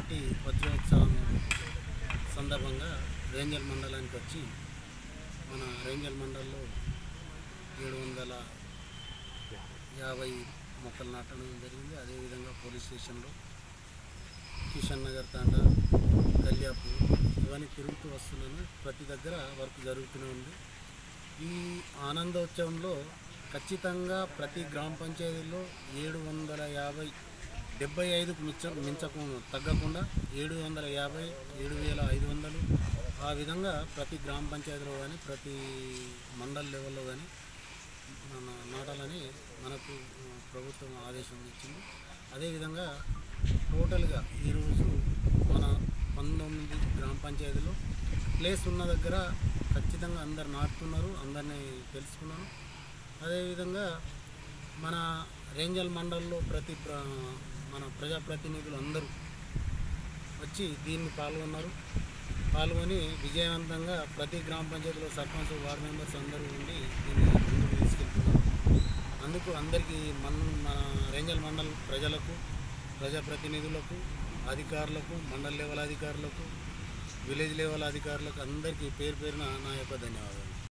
నాటి వజ్రోత్సవం సందర్భంగా రేంజల్ మండలానికి వచ్చి మన రేంజల్ మండలంలో ఏడు వందల యాభై మొక్కలు నాటడం జరిగింది అదేవిధంగా పోలీస్ స్టేషన్లో కిషన్ నగర్ తాండా కల్యాపు ఇవన్నీ తిరుగుతూ వస్తున్నాను ప్రతి దగ్గర వర్క్ జరుగుతూనే ఉంది ఈ ఆనందోత్సవంలో ఖచ్చితంగా ప్రతి గ్రామ పంచాయతీలో ఏడు వందల యాభై డెబ్బై ఐదుకు మించ మించకు తగ్గకుండా ఏడు వందల యాభై ఏడు వేల ఐదు వందలు ఆ విధంగా ప్రతి గ్రామ పంచాయతీలో కానీ ప్రతి మండల్ లెవెల్లో కానీ మన నాటాలని మనకు ఆ, ప్రభుత్వం ఆదేశం ఇచ్చింది అదేవిధంగా టోటల్గా ఈరోజు మన పంతొమ్మిది గ్రామ పంచాయతీలో ప్లేస్ ఉన్న దగ్గర ఖచ్చితంగా అందరు నాటుతున్నారు అందరినీ తెలుసుకున్నాను అదేవిధంగా మన రేంజల్ మండలంలో ప్రతి ప్ర మన ప్రజాప్రతినిధులు అందరూ వచ్చి దీన్ని పాల్గొన్నారు పాల్గొని విజయవంతంగా ప్రతి గ్రామ పంచాయతీలో సర్పంచ్ వార్డు మెంబర్స్ అందరూ ఉండి దీన్ని ముందుకు తీసుకెళ్తున్నారు అందుకు అందరికీ మన మన రేంజల్ మండల్ ప్రజలకు ప్రజాప్రతినిధులకు అధికారులకు మండల్ లెవెల్ అధికారులకు విలేజ్ లెవెల్ అధికారులకు అందరికీ పేరు పేరున నా యొక్క ధన్యవాదాలు